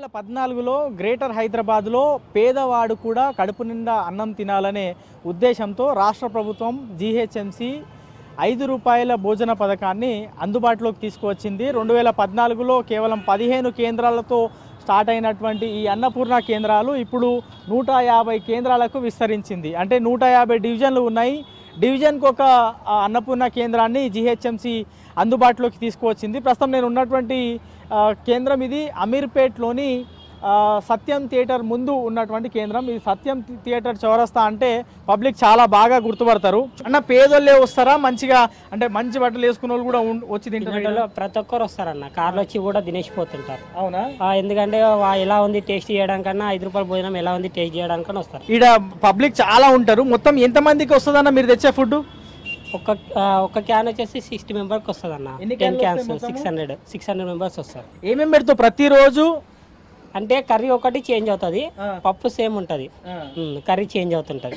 వేల పద్నాలుగులో గ్రేటర్ హైదరాబాద్లో పేదవాడు కూడా కడుపు నిండా అన్నం తినాలనే ఉద్దేశంతో రాష్ట్ర ప్రభుత్వం జీహెచ్ఎంసి ఐదు రూపాయల భోజన పథకాన్ని అందుబాటులోకి తీసుకువచ్చింది రెండు వేల పద్నాలుగులో కేవలం పదిహేను కేంద్రాలతో స్టార్ట్ అయినటువంటి ఈ అన్నపూర్ణ కేంద్రాలు ఇప్పుడు నూట యాభై కేంద్రాలకు విస్తరించింది అంటే నూట యాభై డివిజన్లు ఉన్నాయి డివిజన్కి ఒక ఆ, అన్నపూర్ణ కేంద్రాన్ని జిహెచ్ఎంసి అందుబాటులోకి తీసుకువచ్చింది ప్రస్తుతం నేను ఉన్నటువంటి ఆ, కేంద్రం ఇది అమీర్పేట్లోని ఆ, సత్యం థియేటర్ ముందు ఉన్నటువంటి కేంద్రం ఇది సత్యం థి- థియేటర్ చౌరస్తా అంటే పబ్లిక్ చాలా బాగా గుర్తుపడతారు అన్న పేదోళ్ళే వస్తారా మంచిగా అంటే మంచి బట్టలు వేసుకున్న వాళ్ళు కూడా ఉం- వచ్చి తింటారు తినేటోళ్ళు ప్రతి ఒక్కరు వస్తారన్న కార్లో వచ్చి కూడా తినేసిపోతుంటారు అవునా ఆ, ఎందుకంటే వా- ఎలా ఉంది టేస్ట్ చేయడానికన్నా ఐదు రూపాయల భోజనం ఎలా ఉంది టేస్ట్ చేయడానికన్నా వస్తారు ఈడ పబ్లిక్ చాలా ఉంటారు మొత్తం ఎంతమందికి వస్తుందన్న మీరు తెచ్చే ఫుడ్ ఒక్క ఆ, ఒక్క క్యాన్ వచ్చేసి సిక్స్టీ మెంబర్కి వస్తుంది అన్న ఎన్ని టెన్ క్యాన్లు క్యాన్స్ వస్తాయి మొత్తము? Six hundred six hundred members వస్తారు ఏమేమి పెడతావు ప్రతిరోజు అంటే కర్రీ ఒకటి చేంజ్ అవుతుంది ఆ. పప్పు సేమ్ ఉంటుంది కర్రీ చేంజ్ అవుతుంటుంది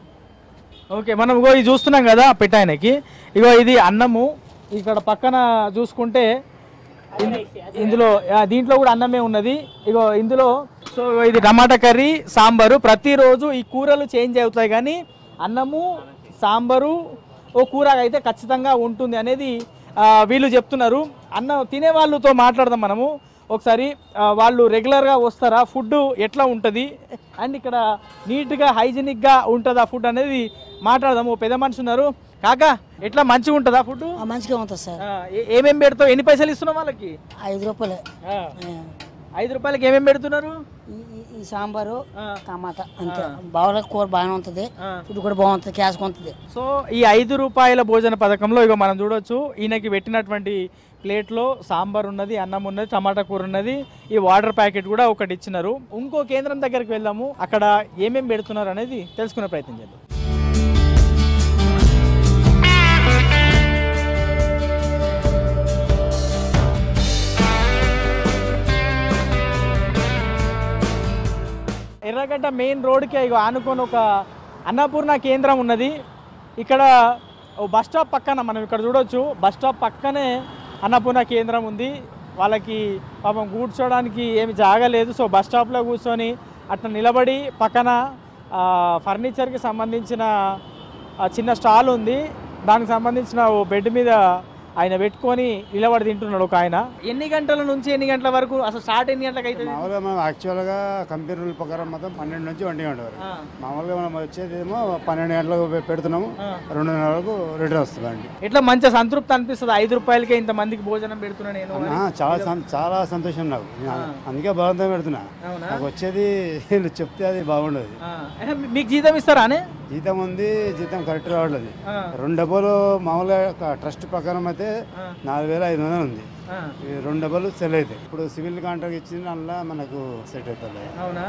ఓకే మనం ఇగో ఇది చూస్తున్నాం కదా పెట్టాయనకి ఇగో ఇది అన్నము ఇక్కడ పక్కన చూసుకుంటే ఇందు- ఇందులో ఆ, దీంట్లో కూడా అన్నమే ఉన్నది ఇగో ఇందులో సో ఇది టమాటా కర్రీ సాంబారు ప్రతిరోజు ఈ కూరలు చేంజ్ అవుతాయి కానీ అన్నము సాంబారు ఓ కూర అయితే ఖచ్చితంగా ఉంటుంది అనేది ఆ, వీళ్ళు చెప్తున్నారు అన్న తినే వాళ్ళతో మాట్లాడదాం మనము ఒకసారి ఆ, వాళ్ళు రెగ్యులర్గా వస్తారా ఫుడ్ ఎట్లా ఉంటుంది అండ్ ఇక్కడ నీట్గా హైజీనిక్గా ఉంటుందా ఫుడ్ అనేది మాట్లాడదాము పెద్ద మనిషి ఉన్నారు కాకా ఎట్లా మంచిగా ఉంటుందా ఫుడ్ ఆ, మంచిగా ఉంటుంది సార్ ఏమేమి పెడతావు ఎన్ని పైసలు ఇస్తున్నావు వాళ్ళకి ఐదు రూపాయలే ఆ, ఆ, ఐదు రూపాయలకి ఏమేమి పెడుతున్నారు ఈ- ఈ- ఈ సాంబారు ఆ, టమాటా అంతే బాగా కూర బాగానే ఉంటుంది ఆ. ఫుడ్ కూడా బాగుంటుంది క్యాష్ ఉంటుంది సో ఈ ఐదు రూపాయల భోజన పథకంలో ఇక మనం చూడొచ్చు ఈయనకి పెట్టినటువంటి ప్లేట్లో సాంబార్ ఉన్నది అన్నం ఉన్నది టమాటా కూర ఉన్నది ఈ వాటర్ ప్యాకెట్ కూడా ఒకటి ఇచ్చినారు ఇంకో కేంద్రం దగ్గరికి వెళ్దాము అక్కడ ఏమేమి పెడుతున్నారు అనేది తెలుసుకునే ప్రయత్నం చేద్దాం ఎర్రగడ్డ మెయిన్ రోడ్కి ఇగో ఆనుకొని ఒక అన్నపూర్ణ కేంద్రం ఉన్నది ఇక్కడ ఓ బస్ స్టాప్ పక్కన మనం ఇక్కడ చూడొచ్చు బస్ స్టాప్ పక్కనే అన్నపూర్ణ కేంద్రం ఉంది వాళ్ళకి పాపం కూర్చోడానికి ఏమి జాగలేదు సో బస్ స్టాప్లో కూర్చొని అట్లా నిలబడి పక్కన ఆ, ఫర్నిచర్కి సంబంధించిన ఆ, చిన్న స్టాల్ ఉంది దానికి సంబంధించిన ఓ బెడ్ మీద ఆయన పెట్టుకొని నిలబడి తింటున్నాడు ఒక ఆయన ఎన్ని గంటల నుంచి ఎన్ని గంటల వరకు అసలు స్టార్ట్ ఎన్ని గంటలకు అవుతుంది మామూలుగా మనం యాక్చువల్గా కంపెనీ రూల్ ప్రకారం మొత్తం పన్నెండు నుంచి ఒంటి గంట వరకు ఆ, మామూలుగా మనం వచ్చేది ఏమో పన్నెండు గంటలకు పె- పెడుతున్నాము ఆ. రెండున్నర వరకు రిటర్న్ వస్తుందండి ఎట్లా మంచిగా సంతృప్తి అనిపిస్తుంది ఐదు రూపాయలకే ఇంత మందికి భోజనం పెడుతున్నా నేను అని. ఆ, చాలా సం- చాలా సంతోషం నాకు నేను అందుకే బలవంతం పెడుతున్నా అవునా నాకు వచ్చేది వీళ్ళు చెప్తే అది బాగుండదు ఆ. ఏ, మీకు జీతం ఇస్తారా అనే జీతం ఉంది జీతం కరెక్ట్ రావట్లేదు ఆ, రెండు డబ్బులు మామూలుగా ఒక ట్రస్ట్ ప్రకారం అయితే ఆ. నాలుగు వేల ఐదు వందలు ఉంది ఆ. ఈ రెండు డబ్బులు సెల్ అవుతాయి ఇప్పుడు సివిల్ కాంట్రాక్ట్ ఇచ్చింది అందులో మనకు సెట్ అవుతుంది అవునా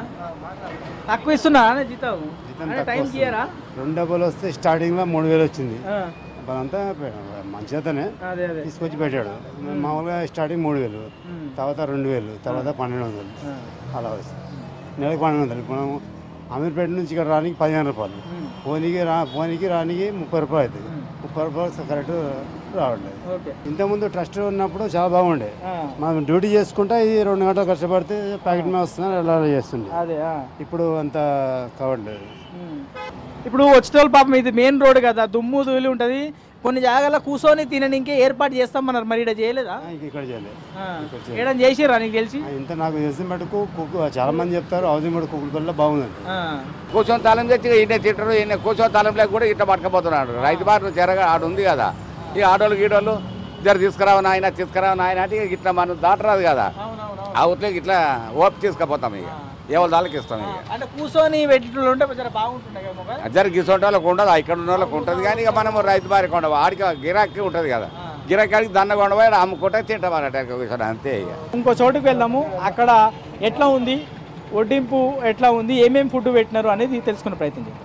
తక్కువ ఇస్తున్నా అనే జీతం జీతం అంటే తక్కువ టైం వస్తుంది. ఇయ్యరా రెండు డబ్బులు వస్తే స్టార్టింగ్లో మూడు వేలు వచ్చింది ఆ, అప్పుడంతా మంచిగానే అదే అదే తీసుకొచ్చి పెట్టాడు మామూలుగా స్టార్టింగ్ మూడు వేలు ఉమ్. తర్వాత రెండు వేలు తర్వాత పన్నెండు వందలు ఆ. అలా వస్తుంది నెలకు పన్నెండు వందలు ఇప్పుడు మనం అమీర్పేట నుంచి ఇక్కడ రానికి పదిహేను రూపాయలు ఉమ్. పోనీకి రా పోనీకి రానికి ముప్పై రూపాయలు అవుతుంది ముప్పై రూపాయలు కరెక్ట్ రావట్లేదు ఓకే ఇంతకుముందు ట్రస్ట్ ఉన్నప్పుడు చాలా బాగుండే ఆ, మనం డ్యూటీ చేసుకుంటే ఈ రెండు గంటలు కష్టపడితే ప్యాకెట్ మీద వస్తున్నారు అలా చేస్తుండే అదే ఆ. ఇప్పుడు అంత కావట్లేదు ఉమ్. ఇప్పుడు వచ్చేటోళ్ళు పాపం ఇది మెయిన్ రోడ్ కదా దుమ్ము ధూళి ఉంటుంది కొన్ని జాగాలో కూర్చొని తినడానికి ఏర్పాటు చేస్తామన్నారు మరి ఇక్కడ చేయలేదా ఆ, ఇంక ఇక్కడ చేయలేదు ఆ. ఇక్కడ చేయలేదు. ఏడని చేసిర్రా నీకు తెలిసి ఆ, ఇంత నాకు తెలిసిన మటుకు కుక్కు చాలా మంది చెప్తారు హౌసింగ్ బోర్డు కుక్కుడు పిల్ల బాగుందండి ఆ. కూర్చొని తాళం తెచ్చి ఈయన తింటారు ఈయన కూర్చొని తాళం లేక కూడా ఇట్లా పట్టుకపోతున్నాడు రైతు బారు జరగా ఆడు ఉంది కదా ఈ ఆటోలు గీటోళ్ళు జర తీసుకురావు నాయన తీసుకురావు నాయన అంటే ఇక ఇట్లా మనం దాటరాదు కదా అవునవును ఆ ఊట్లోకి ఇట్లా ఓపి తీసుకుపోతాం ఇక ఎవరి దానికి ఇస్తాం ఇక అంటే కూర్చొని పెట్టేటోళ్ళు ఉంటే కొంచెం బాగుంటుండే కదా మొగ? జర గిసోటి వాళ్ళకి ఉండదు ఇక్కడ ఉన్న వాళ్ళకి ఉంటుంది కానీ ఇక మనం రైతు బారికి ఉండవు ఆడికి గిరాకీ ఉంటుంది కదా గిరాకీకి దండ కొండపోయి అమ్ముకుంటే తింటాం అన్నట్టు అంతే ఇక ఇంకో చోటుకు వెళ్దాము అక్కడ ఎట్లా ఉంది వడ్డింపు ఎట్లా ఉంది ఏమేమి ఫుడ్ పెట్టినారు అనేది తెలుసుకునే ప్రయత్నం చేద్దాం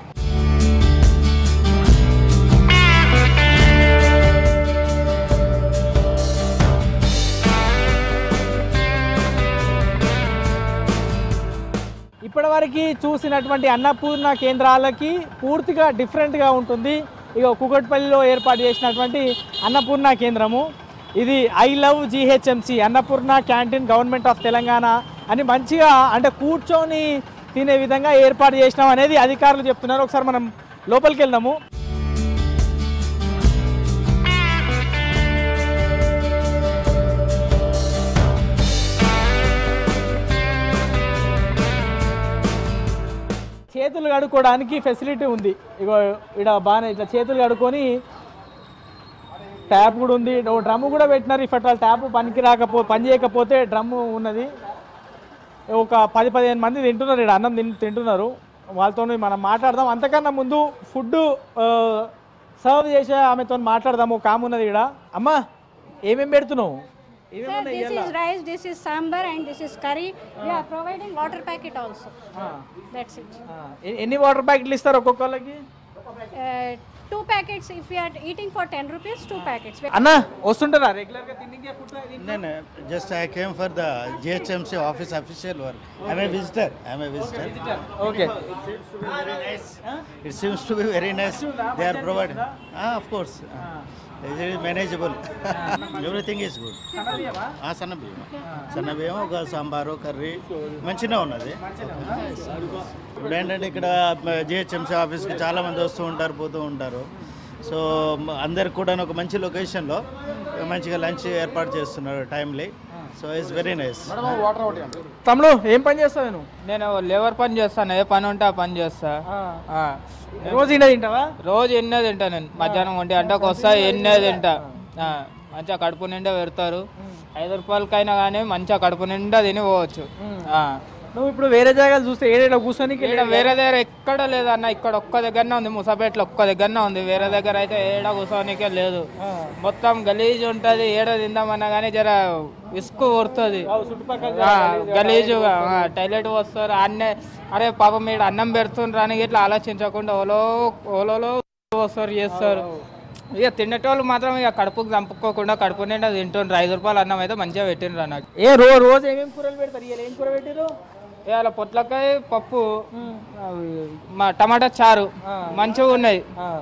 ఇప్పటివరకు చూసినటువంటి అన్నపూర్ణ కేంద్రాలకి పూర్తిగా డిఫరెంట్గా ఉంటుంది ఇక కుకట్పల్లిలో ఏర్పాటు చేసినటువంటి అన్నపూర్ణ కేంద్రము ఇది I love GHMC Annapurna canteen government of Telangana అని మంచిగా అంటే కూర్చొని తినే విధంగా ఏర్పాటు చేసినాం అనేది అధికారులు చెప్తున్నారు ఒకసారి మనం లోపలికి వెళ్దాము చేతులు కడుక్కోవడానికి ఫెసిలిటీ ఉంది ఇగో ఇక్కడ బాగానే ఇట్లా చేతులు కడుక్కొని ట్యాప్ కూడా ఉంది ఓ డ్రమ్ము కూడా పెట్టినారు ఇఫట్ వాళ్ళ ట్యాప్ పనికి రాకపో పని చేయకపోతే డ్రమ్ము ఉన్నది ఒక పది పదిహేను మంది తింటున్నారు ఇక్కడ అన్నం తిన్ తింటున్నారు వాళ్ళతో మనం మాట్లాడదాం అంతకన్నా ముందు ఫుడ్ సర్వ్ చేసే ఆమెతో మాట్లాడదాం ఒక ఆమె ఉన్నది ఇక్కడ అమ్మా ఏమేమి పెడుతున్నావు Sir, ఏమేమి this is rice, this is sambar, and this is curry. We are providing water packet also. That's it. ఎన్ని వాటర్ ప్యాకెట్లు ఇస్తారు ఒక్కొక్కళ్ళకి Uh, two packets. If we are eating for ten rupees, two packets. అన్న వస్తుంటారా రెగ్యులర్గా తిండికే food No, no, just I came for the GHMC office official work. I'm a visitor. I'm a visitor. Okay It seems to be very nice. They are providing. Ah, of course. It is manageable. Everything is good. ఆ సన్న బియ్యం సన్న బియ్యం ఒక sambar curry మంచిగా ఉన్నది ఇప్పుడు ఏంటంటే ఇక్కడ జిహెచ్ఎంసీ ఆఫీస్కి చాలా మంది వస్తూ ఉంటారు పోతూ ఉంటారు సో అందరికి కూడా ఒక మంచి లొకేషన్లో మంచిగా లంచ్ ఏర్పాటు చేస్తున్నారు timely so it's very nice తమ్ముడు ఏం పని చేస్తావు నువ్వు నేను లేబర్ పని చేస్తాను ఏ పని ఉంటే ఆ పని చేస్తా ఆ. రోజు ఇండ తింటావా రోజు ఎన్నే తింటా నేను మధ్యాహ్నం ఒంటి గంటకు వస్తా ఎన్నే తింటా ఆ. మంచిగా కడుపు నిండా పెడతారు ఐదు రూపాయలకైనా కానీ మంచిగా కడుపు నిండా తిని పోవచ్చు ఆ. నువ్వు ఇప్పుడు వేరే జాగాలు చూస్తే ఏడేడా కూర్చొని ఈడ వేరే దగ్గర ఎక్కడ లేదన్న ఇక్కడ ఒక్క దగ్గరనే ఉంది ముసాపేటలో ఒక్క దగ్గరనే ఉంది వేరే దగ్గర అయితే ఏడ కూర్చోనికే లేదు మొత్తం గలీజ్ ఉంటుంది ఏడ తిందామన్నా కానీ జర విసుగు కొడుతుంది ఆ, గలీజుగా ఆ, టైలెట్ వస్తారు అన్నే అరే పాపం మీరు అన్నం పెడుతుండ్రు అని ఇట్లా ఆలోచించకుండా ఓలో ఓలోలో వస్తారు చేస్తారు ఇక తినేటోళ్ళు మాత్రం ఇక కడుపుకు చంపుకోకుండా కడుపు నిండా తింటుండ్రు ఐదు రూపాయలు అన్నం అయితే మంచిగా పెట్టిండ్రు నాకు ఏ రో రోజు ఏమేమి కూరలు పెడతారు ఇవాళ ఏం కూర పెట్టారు ఇవాళ పొట్లకాయ పప్పు అవి మా టమాటా చారు మంచిగా ఉన్నాయి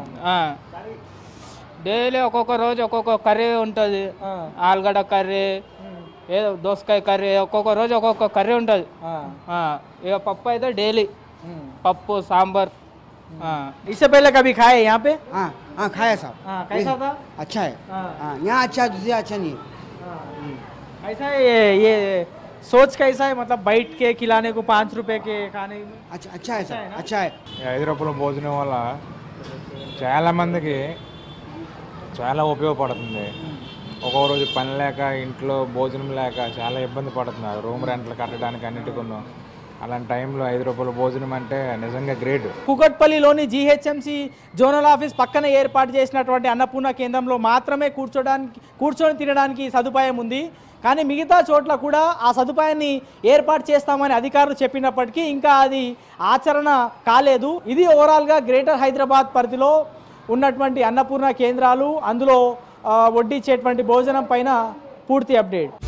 డైలీ ఒక్కొక్క రోజు ఒక్కొక్క కర్రీ ఉంటుంది ఆలుగడ్డ కర్రీ ఏదో దోసకాయ కర్రీ ఒక్కొక్క రోజు ఒక్కొక్క కర్రీ ఉంటుంది ఇక పప్పు అయితే డైలీ పప్పు సాంబార్ ఆ. इससे पहले कभी खाए यहाँ पे हाँ हाँ खाया साहब हाँ, कैसा था अच्छा है हाँ। हाँ यहाँ अच्छा है दूसरे अच्छा नहीं है ऐसा है ये ये सोच कैसा है मतलब बैठ के खिलाने को पाँच रुपए के खाने में अच्छा अच्छा है सर अच्छा है ఈ ఐదు రూపాయల భోజనం వల్ల చాలామందికి చాలా ఉపయోగపడుతుంది ఒక్కొక్క రోజు పని లేక ఇంట్లో భోజనం లేక చాలా ఇబ్బంది పడుతున్నారు రూమ్ రెంట్లు కట్టడానికి అన్నిటికున్నాం అలాంటి టైంలో ఐదు రూపాయల భోజనం అంటే నిజంగా గ్రేట్ కుకట్పల్లిలోని జీహెచ్ఎంసీ జోనల్ ఆఫీస్ పక్కన ఏర్పాటు చేసినటువంటి అన్నపూర్ణ కేంద్రంలో మాత్రమే కూర్చోడానికి కూర్చొని తినడానికి సదుపాయం ఉంది కానీ మిగతా చోట్ల కూడా ఆ సదుపాయాన్ని ఏర్పాటు చేస్తామని అధికారులు చెప్పినప్పటికీ ఇంకా అది ఆచరణ కాలేదు ఇది ఓవరాల్గా గ్రేటర్ హైదరాబాద్ పరిధిలో ఉన్నటువంటి అన్నపూర్ణ కేంద్రాలు అందులో ఆ, వడ్డించేటువంటి భోజనం పైన పూర్తి అప్డేట్